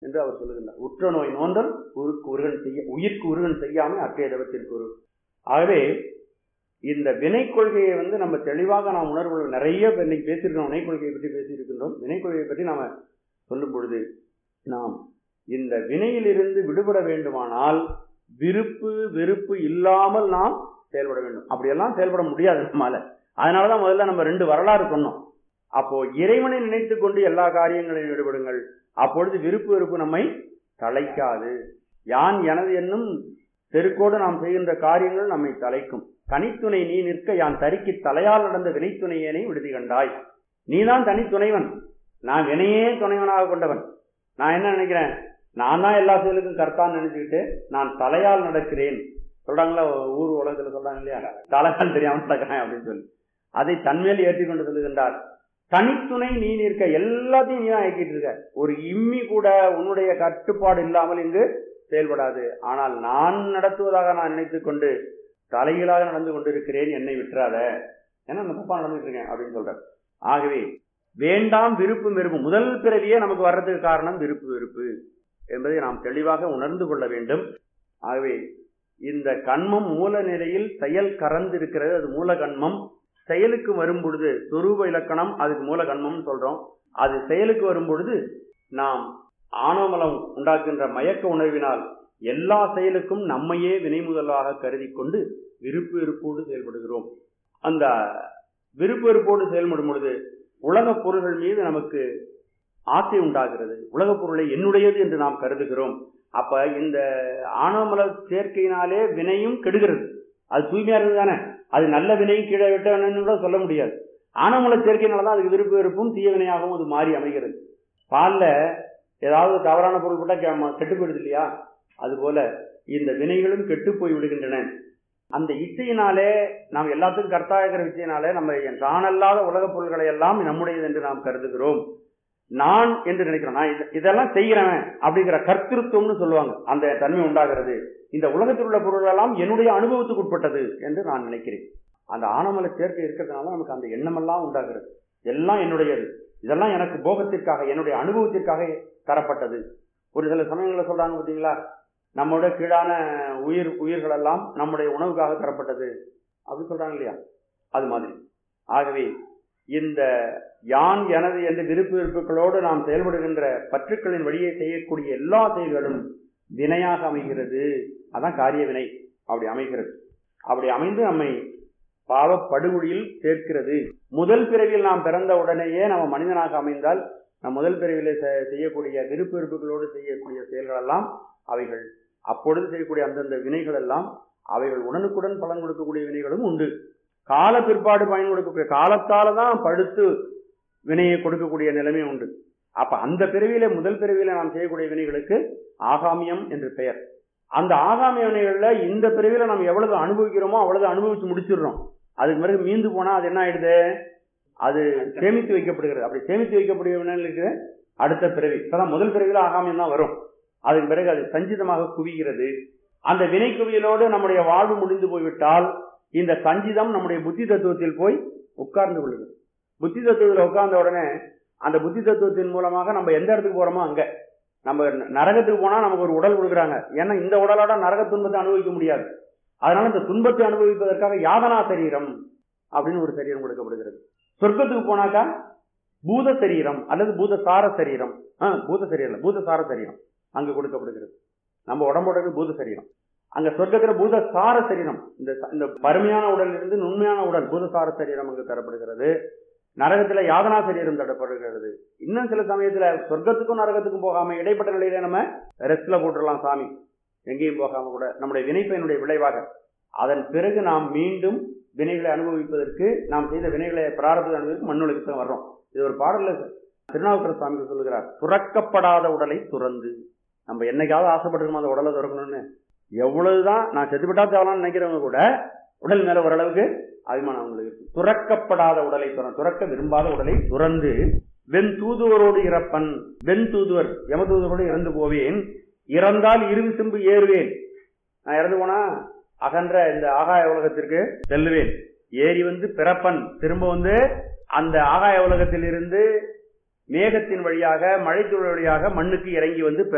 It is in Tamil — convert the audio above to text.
என்று அவர் சொல்லுகின்றார் உற்ற நோய் நோந்தல் உருக்கு உருகன் செய்ய உயிர்க்கு உருகன் செய்யாமல் அற்றைய தவத்திற்கு ஒரு ஆகவே இந்த வினை கொள்கையை வந்து நம்ம தெளிவாக நாம் உணர்வு நிறைய பேர் இன்னைக்கு பேசியிருக்கோம் வினை கொள்கையை பற்றி பேசியிருக்கின்றோம் வினை கொள்கையை பற்றி நாம சொல்லும் பொழுது நாம் இந்த வினையிலிருந்து விடுபட வேண்டுமானால் விருப்பு வெறுப்பு இல்லாமல் நாம் செயல்பட வேண்டும் அப்படியெல்லாம் செயல்பட முடியாது நம்மால அதனாலதான் முதல்ல நம்ம ரெண்டு வரலாறு சொன்னோம் அப்போ இறைவனை நினைத்து கொண்டு எல்லா காரியங்களையும் ஈடுபடுங்கள் அப்பொழுது விருப்பு வெறுப்பு நம்மை தலைக்காது யான் எனது என்னும் செருக்கோடு நாம் செய்கின்ற காரியங்கள் நம்மை தலைக்கும் தனித்துணை நீ நிற்க யான் தரிக்கு தலையால் நடந்த வினைத்துணையனை விடுதி கண்டாய் நீதான் தனித்துணைவன் நான் வினையே துணைவனாக கொண்டவன் நான் என்ன நினைக்கிறேன் நான் தான் எல்லா செயலுக்கும் கர்த்தான்னு நினைச்சுக்கிட்டு நான் தலையால் நடக்கிறேன் சொல்றாங்களா ஊர் உலகத்துல சொல்றாங்க இல்லையா தலையால் தெரியாம நடக்கிறேன் அப்படின்னு சொல்லி அதை தன்மேல் ஏற்றி கொண்டு சொல்லுகின்றார் தனித்துணை நீ நிற்க எல்லாத்தையும் நீ தான் இயக்கிட்டு இருக்க ஒரு இம்மி கூட உன்னுடைய கட்டுப்பாடு இல்லாமல் இங்கு செயல்படாது ஆனால் நான் நடத்துவதாக நான் நினைத்துக் கொண்டு தலைகீழாக நடந்து கொண்டிருக்கிறேன் என்னை விட்டுறாத ஏன்னா நான் தப்பா நடந்துட்டு இருக்கேன் அப்படின்னு சொல்றார் ஆகவே வேண்டாம் விருப்பு வெறுப்பு முதல் பிறவியே நமக்கு வர்றதுக்கு காரணம் விருப்பு வெறுப்பு என்பதை நாம் தெளிவாக உணர்ந்து கொள்ள வேண்டும் ஆகவே இந்த கண்மம் மூல நிலையில் செயல் கறந்து இருக்கிறது அது மூல கண்மம் செயலுக்கு வரும் பொழுது சொரூப இலக்கணம் அதுக்கு மூல கண்மம் சொல்றோம் அது செயலுக்கு வரும் பொழுது நாம் ஆணவமலம் உண்டாக்குகின்ற மயக்க உணர்வினால் எல்லா செயலுக்கும் நம்மையே வினை முதலாக கருதி கொண்டு விருப்பு வெறுப்போடு செயல்படுகிறோம் அந்த விருப்பு வெறுப்போடு செயல்படும் பொழுது உலகப் பொருள்கள் மீது நமக்கு ஆசை உண்டாகிறது உலகப் பொருளை என்னுடையது என்று நாம் கருதுகிறோம் அப்ப இந்த ஆணவமல சேர்க்கையினாலே வினையும் கெடுகிறது அது தூய்மையா இருந்து தானே அது நல்ல வினையும் கீழே விட்டவனு கூட சொல்ல முடியாது ஆணவமல சேர்க்கையினாலதான் அதுக்கு விருப்பு வெறுப்பும் தீய வினையாகவும் அது மாறி அமைகிறது பால்ல ஏதாவது தவறான பொருள் போட்டா கெட்டு போயிடுது இல்லையா அதுபோல இந்த வினைகளும் கெட்டு போய் விடுகின்றன அந்த இச்சையினாலே நாம் எல்லாத்துக்கும் கர்த்தாகிற இச்சையினாலே நம்ம தானல்லாத உலகப் பொருள்களை எல்லாம் நம்முடையது என்று நாம் கருதுகிறோம் நான் என்று நினைக்கிறோம் நான் இதெல்லாம் செய்கிறவன் அப்படிங்கிற கர்த்திருவம்னு சொல்லுவாங்க அந்த தன்மை உண்டாகிறது இந்த உலகத்தில் உள்ள பொருள்கள் எல்லாம் என்னுடைய அனுபவத்துக்கு உட்பட்டது என்று நான் நினைக்கிறேன் அந்த ஆனமல சேர்க்கை இருக்கிறதுனால நமக்கு அந்த எண்ணமெல்லாம் உண்டாகிறது எல்லாம் என்னுடையது இதெல்லாம் எனக்கு போகத்திற்காக என்னுடைய அனுபவத்திற்காக தரப்பட்டது ஒரு சில சமயங்களில் சொல்றாங்க பார்த்தீங்களா நம்மோட கீழான உயிர் உயிர்கள் எல்லாம் நம்முடைய உணவுக்காக தரப்பட்டது அப்படின்னு சொல்றாங்க இல்லையா அது மாதிரி ஆகவே இந்த யான் எனது என்ற விருப்பு விருப்புகளோடு நாம் செயல்படுகின்ற பற்றுக்களின் வழியே செய்யக்கூடிய எல்லா செயல்களும் வினையாக அமைகிறது அதான் காரிய வினை அப்படி அமைகிறது அப்படி அமைந்து நம்மை பாவ படுகொழியில் சேர்க்கிறது முதல் பிறவியில் நாம் பிறந்த உடனேயே நம்ம மனிதனாக அமைந்தால் நம் முதல் பிறவிலே செய்யக்கூடிய விருப்பு வெறுப்புகளோடு செய்யக்கூடிய செயல்கள் எல்லாம் அவைகள் அப்பொழுது செய்யக்கூடிய அந்தந்த வினைகள் எல்லாம் அவைகள் உடனுக்குடன் பலன் கொடுக்கக்கூடிய வினைகளும் உண்டு கால பிற்பாடு பயன் கொடுக்கக்கூடிய காலத்தால தான் படுத்து வினையை கொடுக்கக்கூடிய நிலைமை உண்டு அப்ப அந்த பிறவியில முதல் பிறவியில நாம் செய்யக்கூடிய வினைகளுக்கு ஆகாமியம் என்று பெயர் அந்த ஆகாமிய வினைகள்ல இந்த பிறவியில நாம் எவ்வளவு அனுபவிக்கிறோமோ அவ்வளவு அனுபவிச்சு முடிச்சிடுறோம் அதுக்கு பிறகு மீந்து போனா அது என்ன ஆயிடுது அது சேமித்து வைக்கப்படுகிறது அப்படி சேமித்து வைக்கக்கூடிய வினைகளுக்கு அடுத்த பிறவி இப்பதான் முதல் பிறவியில ஆகாமியம் தான் வரும் அதன் பிறகு அது சஞ்சிதமாக குவிகிறது அந்த வினை குவியலோடு நம்முடைய வாழ்வு முடிந்து போய்விட்டால் இந்த சஞ்சிதம் நம்முடைய புத்தி தத்துவத்தில் போய் உட்கார்ந்து கொள்ளுது புத்தி தத்துவத்தில் உட்கார்ந்த உடனே அந்த புத்தி தத்துவத்தின் மூலமாக நம்ம எந்த இடத்துக்கு போறோமோ அங்க நம்ம நரகத்துக்கு போனா நமக்கு ஒரு உடல் கொடுக்குறாங்க ஏன்னா இந்த உடலோட நரக துன்பத்தை அனுபவிக்க முடியாது அதனால இந்த துன்பத்தை அனுபவிப்பதற்காக யாதனா சரீரம் அப்படின்னு ஒரு சரீரம் கொடுக்கப்படுகிறது சொர்க்கத்துக்கு போனாக்கா பூத சரீரம் அல்லது பூதசார சரீரம் பூத சரீரம் பூதசார சரீரம் அங்கு கொடுக்கப்படுகிறது நம்ம உடம்போட பூத சரீரம் அங்க சொர்க்கத்துல பூதசார சரீரம் இந்த இந்த பருமையான உடல் இருந்து நுண்மையான உடல் பூதசார சரீரம் அங்கு தரப்படுகிறது நரகத்துல யாதனா சரீரம் தரப்படுகிறது இன்னும் சில சமயத்துல சொர்க்கத்துக்கும் நரகத்துக்கும் போகாம இடைப்பட்ட நிலையில நம்ம ரெஸ்ட்ல போட்டுடலாம் சாமி எங்கேயும் போகாம கூட நம்முடைய வினைப்பயனுடைய விளைவாக அதன் பிறகு நாம் மீண்டும் வினைகளை அனுபவிப்பதற்கு நாம் செய்த வினைகளை பிராரம்பத்தை அனுபவித்து மண்ணுலகத்தை வர்றோம் இது ஒரு பாடல்ல திருநாவுக்கர சுவாமி சொல்லுகிறார் துறக்கப்படாத உடலை துறந்து நம்ம என்னைக்காவது ஆசைப்பட்டிருக்கோம் அந்த உடலை துறக்கணும்னு எவ்வளவுதான் நான் செத்துப்பட்டா தேவலாம்னு நினைக்கிறவங்க கூட உடல் மேல ஓரளவுக்கு அபிமானம் அவங்களுக்கு இருக்கு துறக்கப்படாத உடலை துற துறக்க விரும்பாத உடலை துறந்து வெண் தூதுவரோடு இறப்பன் வெண் தூதுவர் யம தூதுவரோடு இறந்து போவேன் இறந்தால் இறுதி சிம்பு ஏறுவேன் நான் இறந்து போனா அகன்ற இந்த ஆகாய உலகத்திற்கு செல்லுவேன் ஏறி வந்து பிறப்பன் திரும்ப வந்து அந்த ஆகாய உலகத்தில் இருந்து மேகத்தின் வழியாக மழைத்துறை வழியாக மண்ணுக்கு இறங்கி வந்து